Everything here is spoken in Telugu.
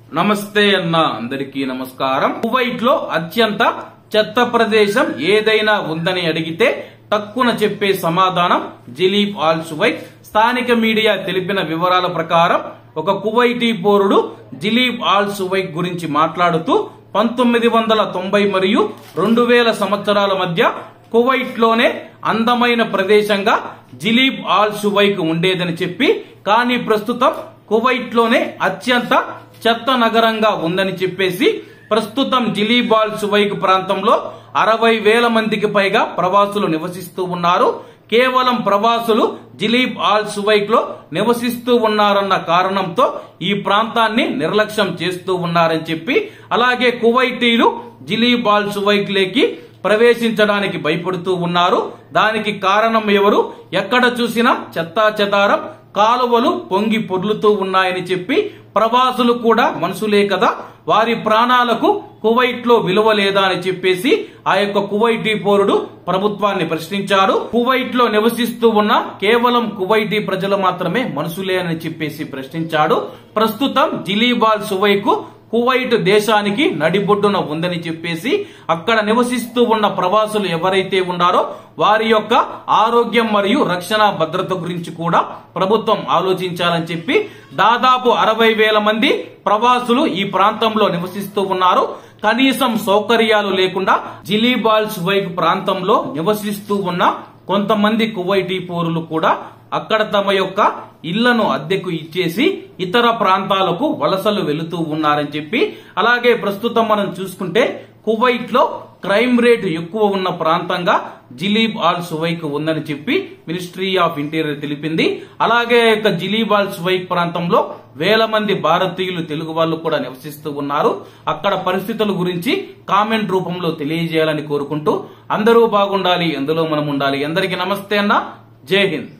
నమస్తే అన్న అందరికీ నమస్కారం కువైట్ లో అత్యంత చెత్త ప్రదేశం ఏదైనా ఉందని అడిగితే తక్కువ చెప్పే సమాధానం జిలీబ్ ఆల్ సువైట్ స్థానిక మీడియా తెలిపిన వివరాల ప్రకారం ఒక కువైటీ పౌరుడు జిలీబ్ ఆల్ సువైక్ గురించి మాట్లాడుతూ పంతొమ్మిది వందల తొంభై మరియు రెండు వేల సంవత్సరాల మధ్య కువైట్ లోనే అందమైన ప్రదేశంగా జిలీబ్ ఆల్ సువైక్ ఉండేదని చెప్పి కానీ ప్రస్తుతం కువైట్ లోనే అత్యంత చెత్త నగరంగా ఉందని చెప్పేసి ప్రస్తుతం జిలీబాల్ సువైక్ ప్రాంతంలో అరవై వేల మందికి పైగా ప్రవాసులు నివసిస్తూ ఉన్నారు కేవలం ప్రవాసులు జిలీబ్ ఆల్ సువైక్ లో నివసిస్తూ ఉన్నారన్న కారణంతో ఈ ప్రాంతాన్ని నిర్లక్ష్యం చేస్తూ ఉన్నారని చెప్పి అలాగే కువైటీలు జిలీబ్ ఆల్ సువైక్ లేకి ప్రవేశించడానికి భయపడుతూ ఉన్నారు దానికి కారణం ఎవరు ఎక్కడ చూసినా చెత్తా చెదారం కాలువలు పొంగి పొర్లుతూ ఉన్నాయని చెప్పి ప్రవాసులు కూడా మనుషులే కదా వారి ప్రాణాలకు కువైట్ లో విలువ లేదా అని చెప్పేసి ఆ యొక్క కువైటీ పౌరుడు ప్రభుత్వాన్ని ప్రశ్నించారు కువైట్ లో నివసిస్తూ ఉన్న కేవలం కువైటీ ప్రజలు మాత్రమే మనుషులే అని చెప్పేసి ప్రశ్నించాడు ప్రస్తుతం జిలీబాల్ సువైకు కువైట్ దేశానికి నడిబొడ్డున ఉందని చెప్పేసి అక్కడ నివసిస్తూ ఉన్న ప్రవాసులు ఎవరైతే ఉన్నారో వారి యొక్క ఆరోగ్యం మరియు రక్షణ భద్రత గురించి కూడా ప్రభుత్వం ఆలోచించాలని చెప్పి దాదాపు అరవై వేల మంది ప్రవాసులు ఈ ప్రాంతంలో నివసిస్తూ ఉన్నారు కనీసం సౌకర్యాలు లేకుండా జిలీబాల్ సువైక్ ప్రాంతంలో నివసిస్తూ ఉన్న కొంతమంది కువైటీ పౌరులు కూడా అక్కడ తమ యొక్క ఇళ్లను అద్దెకు ఇచ్చేసి ఇతర ప్రాంతాలకు వలసలు వెళుతూ ఉన్నారని చెప్పి అలాగే ప్రస్తుతం మనం చూసుకుంటే కువైట్ లో క్రైమ్ రేటు ఎక్కువ ఉన్న ప్రాంతంగా జిలీబ్ ఆల్ సువైక్ ఉందని చెప్పి మినిస్ట్రీ ఆఫ్ ఇంటీరియర్ తెలిపింది అలాగే యొక్క జిలీబ్ ఆల్ సువైక్ ప్రాంతంలో వేల మంది భారతీయులు తెలుగు వాళ్ళు కూడా నివసిస్తూ ఉన్నారు అక్కడ పరిస్థితుల గురించి కామెంట్ రూపంలో తెలియజేయాలని కోరుకుంటూ అందరూ బాగుండాలి ఎందులో మనం ఉండాలి అందరికీ నమస్తే అన్న జై హింద్